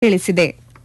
ತಿಳಿಸಿದೆ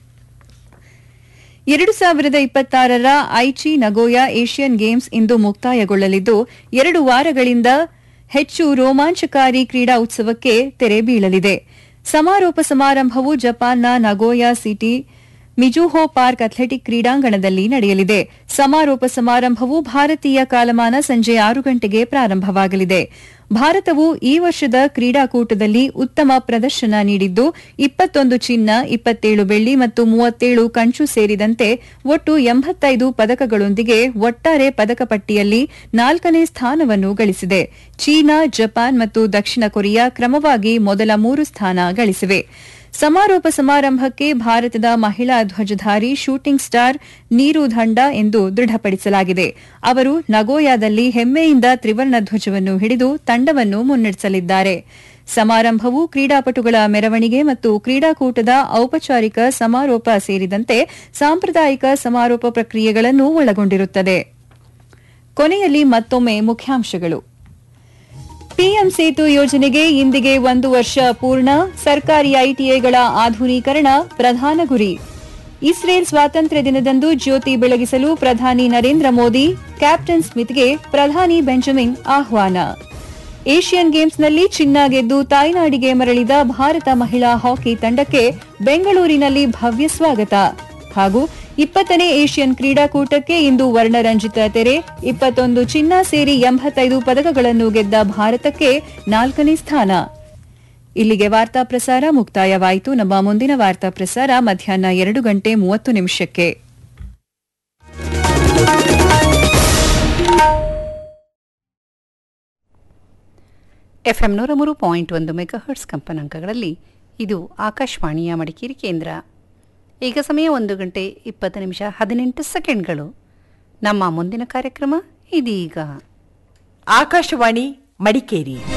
ಎರಡು ಸಾವಿರದ ಇಪ್ಪತ್ತಾರರ ಐಚಿ ನಗೋಯಾ ಏಷ್ಯನ್ ಗೇಮ್ಸ್ ಇಂದು ಮುಕ್ತಾಯಗೊಳ್ಳಲಿದ್ದು ಎರಡು ವಾರಗಳಿಂದ ಹೆಚ್ಚು ರೋಮಾಂಚಕಾರಿ ಕ್ರೀಡಾ ಉತ್ಸವಕ್ಕೆ ತೆರೆ ಬೀಳಲಿದೆ ಸಮಾರೋಪ ಸಮಾರಂಭವು ಜಪಾನ್ನ Nagoya City Mizuho Park athletic ಕ್ರೀಡಾಂಗಣದಲ್ಲಿ ನಡೆಯಲಿದೆ ಸಮಾರೋಪ ಸಮಾರಂಭವು ಭಾರತೀಯ ಕಾಲಮಾನ ಸಂಜೆ ಆರು ಗಂಟೆಗೆ ಪ್ರಾರಂಭವಾಗಲಿದೆ ಭಾರತವು ಈ ವರ್ಷದ ಕ್ರೀಡಾಕೂಟದಲ್ಲಿ ಉತ್ತಮ ಪ್ರದರ್ಶನ ನೀಡಿದ್ದು ಇಪ್ಪತ್ತೊಂದು ಚಿನ್ನ ಇಪ್ಪತ್ತೇಳು ಬೆಳ್ಳಿ ಮತ್ತು ಮೂವತ್ತೇಳು ಕಂಚು ಸೇರಿದಂತೆ ಒಟ್ಟು ಎಂಬತ್ತೈದು ಪದಕಗಳೊಂದಿಗೆ ಒಟ್ಟಾರೆ ಪದಕ ಪಟ್ಟಿಯಲ್ಲಿ ನಾಲ್ಕನೇ ಸ್ಥಾನವನ್ನು ಗಳಿಸಿದೆ ಚೀನಾ ಜಪಾನ್ ಮತ್ತು ದಕ್ಷಿಣ ಕೊರಿಯಾ ಕ್ರಮವಾಗಿ ಮೊದಲ ಮೂರು ಸ್ಥಾನ ಗಳಿಸಿವೆ ಸಮಾರೋಪ ಸಮಾರಂಭಕ್ಕೆ ಭಾರತದ ಮಹಿಳಾ ಧ್ವಜಧಾರಿ ಶೂಟಿಂಗ್ ಸ್ಟಾರ್ ನೀರು ದಂಡ ಎಂದು ದೃಢಪಡಿಸಲಾಗಿದೆ ಅವರು ನಗೋಯಾದಲ್ಲಿ ಹೆಮ್ಮೆಯಿಂದ ತ್ರಿವರ್ಣ ಧ್ವಜವನ್ನು ಹಿಡಿದು ತಂಡವನ್ನು ಮುನ್ನಡೆಸಲಿದ್ದಾರೆ ಸಮಾರಂಭವು ಕ್ರೀಡಾಪಟುಗಳ ಮೆರವಣಿಗೆ ಮತ್ತು ಕ್ರೀಡಾಕೂಟದ ಔಪಚಾರಿಕ ಸಮಾರೋಪ ಸೇರಿದಂತೆ ಸಾಂಪ್ರದಾಯಿಕ ಸಮಾರೋಪ ಪ್ರಕ್ರಿಯೆಗಳನ್ನು ಒಳಗೊಂಡಿರುತ್ತದೆ ಕೊನೆಯಲ್ಲಿ ಮತ್ತೊಮ್ಮೆ ಮುಖ್ಯಾಂಶಗಳು ಪಿಎಂ ಸೇತು ಯೋಜನೆಗೆ ಇಂದಿಗೆ ಒಂದು ವರ್ಷ ಪೂರ್ಣ ಸರ್ಕಾರಿ ಐಟಿಐಗಳ ಆಧುನೀಕರಣ ಪ್ರಧಾನ ಗುರಿ ಇಸ್ರೇಲ್ ಸ್ವಾತಂತ್ರ್ಯ ದಿನದಂದು ಜ್ಯೋತಿ ಬೆಳಗಿಸಲು ಪ್ರಧಾನಿ ನರೇಂದ್ರ ಮೋದಿ ಕ್ಯಾಪ್ಟನ್ ಸ್ಮಿತ್ಗೆ ಪ್ರಧಾನಿ ಬೆಂಜಮಿನ್ ಆಹ್ವಾನ ಏಷ್ಯನ್ ಗೇಮ್ಸ್ನಲ್ಲಿ ಚಿನ್ನ ಗೆದ್ದು ತಾಯ್ನಾಡಿಗೆ ಮರಳಿದ ಭಾರತ ಮಹಿಳಾ ಹಾಕಿ ತಂಡಕ್ಕೆ ಬೆಂಗಳೂರಿನಲ್ಲಿ ಭವ್ಯ ಸ್ವಾಗತ ಹಾಗೂ ಇಪ್ಪತ್ತನೇ ಏಷ್ಯನ್ ಕ್ರೀಡಾಕೂಟಕ್ಕೆ ಇಂದು ವರ್ಣರಂಜಿತ ತೆರೆ ಇಪ್ಪತ್ತೊಂದು ಚಿನ್ನ ಸೇರಿ ಎಂಬತ್ತೈದು ಪದಕಗಳನ್ನು ಗೆದ್ದ ಭಾರತಕ್ಕೆ ನಾಲ್ಕನೇ ಸ್ಥಾನ ಇಲ್ಲಿಗೆ ವಾರ್ತಾ ಪ್ರಸಾರ ಮುಕ್ತಾಯವಾಯಿತು ನಮ್ಮ ಮುಂದಿನ ವಾರ್ತಾ ಪ್ರಸಾರ ಮಧ್ಯಾಹ್ನ ಎರಡು ಗಂಟೆ ಮೂವತ್ತು ನಿಮಿಷಕ್ಕೆ ಎಫ್ಎಂ ನೂರ ಮೂರು ಪಾಯಿಂಟ್ ಒಂದು ಮೆಗಾಹರ್ಟ್ಸ್ ಕಂಪನಾಂಕಗಳಲ್ಲಿ ಇದು ಆಕಾಶವಾಣಿಯ ಮಡಿಕೇರಿ ಕೇಂದ್ರ ಈಗ ಸಮಯ ಒಂದು ಗಂಟೆ ಇಪ್ಪತ್ತು ನಿಮಿಷ ಹದಿನೆಂಟು ಸೆಕೆಂಡ್ಗಳು ನಮ್ಮ ಮುಂದಿನ ಕಾರ್ಯಕ್ರಮ ಇದೀಗ ಆಕಾಶವಾಣಿ ಮಡಿಕೇರಿ